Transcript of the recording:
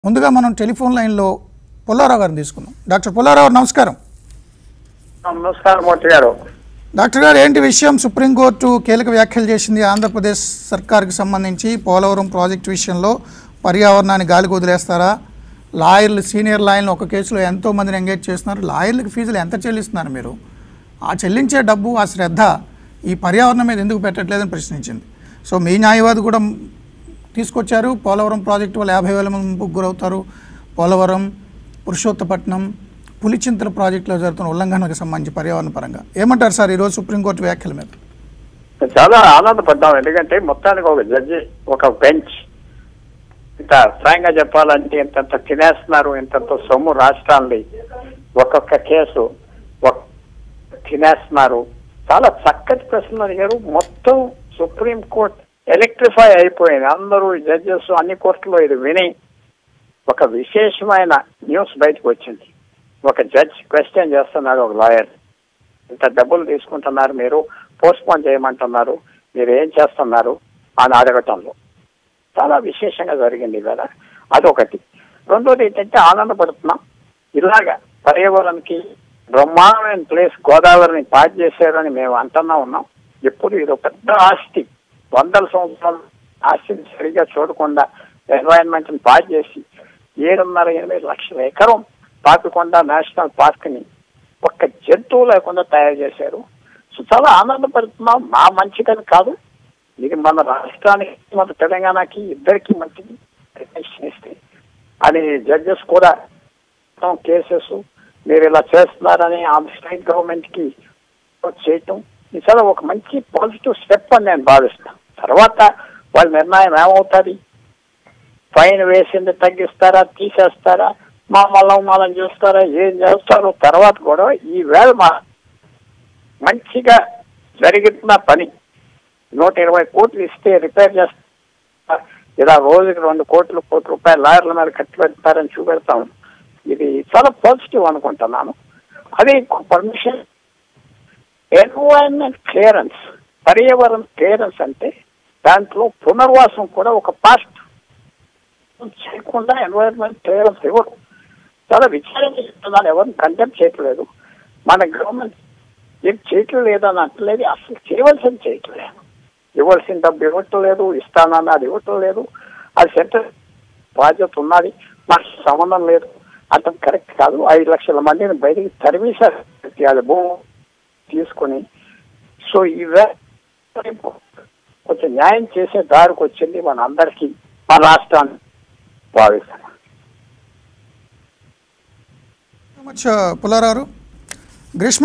ముందుగా మనం టెలిఫోన్ లైన్లో పుల్లారావు గారిని తీసుకుందాం డాక్టర్ పుల్లారావు గారు నమస్కారం నమస్కారం మూర్తి గారు డాక్టర్ గారు ఏంటి విషయం సుప్రీంకోర్టు కీలక వ్యాఖ్యలు చేసింది ఆంధ్రప్రదేశ్ సర్కార్కి సంబంధించి పోలవరం ప్రాజెక్టు విషయంలో పర్యావరణాన్ని గాలికి వదిలేస్తారా లాయర్లు సీనియర్ లాయర్లు ఒక కేసులో ఎంతో మందిని ఎంగేజ్ చేస్తున్నారు లాయర్లకు ఫీజులు ఎంత చెల్లిస్తున్నారు మీరు ఆ చెల్లించే డబ్బు ఆ శ్రద్ధ ఈ పర్యావరణం మీద ఎందుకు పెట్టట్లేదని ప్రశ్నించింది సో మీ న్యాయవాది కూడా తీసుకొచ్చారు పోలవరం ప్రాజెక్టు వల్ల యాభై వేల మంది ముంపుకు గురవుతారు పోలవరం పురుషోత్తపట్నం పులిచింతల ప్రాజెక్టులో జరుగుతున్న ఉల్లంఘనకు సంబంధించి పర్యావరణ పరంగా ఏమంటారు సార్ ఈరోజు సుప్రీంకోర్టు వ్యాఖ్యల మీద చాలా ఆనందపడ్డాం ఎందుకంటే మొత్తానికి ఒక జడ్జి ఒక బెంచ్ ఇంత ఫ్రాంక్ చెప్పాలంటే ఇంతంత తినేస్తున్నారు ఇంతంత సొమ్ము రాష్ట్రాన్ని ఒక్కొక్క కేసు ఒక తినేస్తున్నారు చాలా చక్కటి ప్రశ్నలు అడిగారు మొత్తం సుప్రీం కోర్ట్ ఎలక్ట్రిఫై అయిపోయింది అందరూ జడ్జెస్ అన్ని కోర్టులో ఇది విని ఒక విశేషమైన న్యూస్ బయటకు వచ్చింది ఒక జడ్జ్ క్వశ్చన్ చేస్తున్నాడు ఒక లాయర్ ఇంత డబ్బులు తీసుకుంటున్నారు మీరు పోస్ట్ పోన్ చేయమంటున్నారు మీరు ఏం చేస్తున్నారు అని అడగటంలో చాలా విశేషంగా జరిగింది కదా అదొకటి రెండోది ఏంటంటే ఆనందపడుతున్నాం ఇలాగా పర్యావరణకి బ్రహ్మాండమైన ప్లేస్ గోదావరిని పాడు చేశారని మేము అంటున్నా ఉన్నాం ఎప్పుడు ఇది ఒక పెద్ద ఆస్తి వందల సంవత్సరాలు ఆస్తిని సరిగా చూడకుండా ఎన్వైరన్మెంట్ ని పాడు చేసి ఏడున్నర ఎనిమిది లక్షల ఎకరం పాపికొండ నేషనల్ పార్క్ ని ఒక్క జంతువు లేకుండా తయారు చేశారు సో చాలా ఆనందపడుతున్నాం మా మంచిదని కాదు ఇది మన రాష్ట్రానికి మన తెలంగాణకి ఇద్దరికి మంచిది రికగ్నిషన్ ఇస్తే అని జడ్జెస్ కూడా కేసెస్ మీరు ఇలా చేస్తున్నారని ఆ స్టేట్ గవర్నమెంట్ కి చేయటం ఇది చాలా ఒక మంచి పాజిటివ్ స్టెప్ అని నేను భావిస్తాను తర్వాత వాళ్ళ నిర్ణయం ఏమవుతుంది ఫైన్ వేసింది తగ్గిస్తారా తీసేస్తారా మా మళ్ళం మనం చూస్తారా ఏం చేస్తారో తర్వాత కూడా ఈ వేళ మా మంచిగా జరుగుతున్న పని నూట ఇరవై కోట్లు ఇస్తే రిపేర్ చేస్తా ఇలా రోజుకి రెండు కోట్లు కోటి రూపాయలు లాయర్ల మీద ఖర్చు పెడతారని చూపెడతాం ఇది చాలా పాజిటివ్ అనుకుంటున్నాను అది పర్మిషన్ ఎన్వైరన్మెంట్ క్లియరెన్స్ పర్యావరణ క్లియరెన్స్ అంటే దాంట్లో పునర్వాసం కూడా ఒక పార్ట్ చేయకుండా ఎన్వైరన్మెంట్ క్లియరెన్స్ ఇవ్వరు చాలా విచారంగా చెప్తున్నాను ఎవరిని కండెమ్ చేయట్లేదు మన గవర్నమెంట్ ఏం చేయట్లేదు అని అంటలేదు అసలు చేయవలసింది చేయట్లేదు ఇవ్వాల్సిన డబ్బు ఇవ్వటం లేదు ఇస్తానని అది ఇవ్వటం లేదు అది సెంటర్ బాధ్యత ఉన్నది మాకు సంబంధం లేదు అతను కరెక్ట్ కాదు ఐదు లక్షల మందిని బయటికి తరిమేశారు అది భూమి తీసుకొని సో ఇవే కొంచెం న్యాయం చేసే దారికి వచ్చింది మన అందరికీ మన రాష్ట్రాన్ని భావిస్తాను మచ్ పుల్లారావు గ్రీష్మ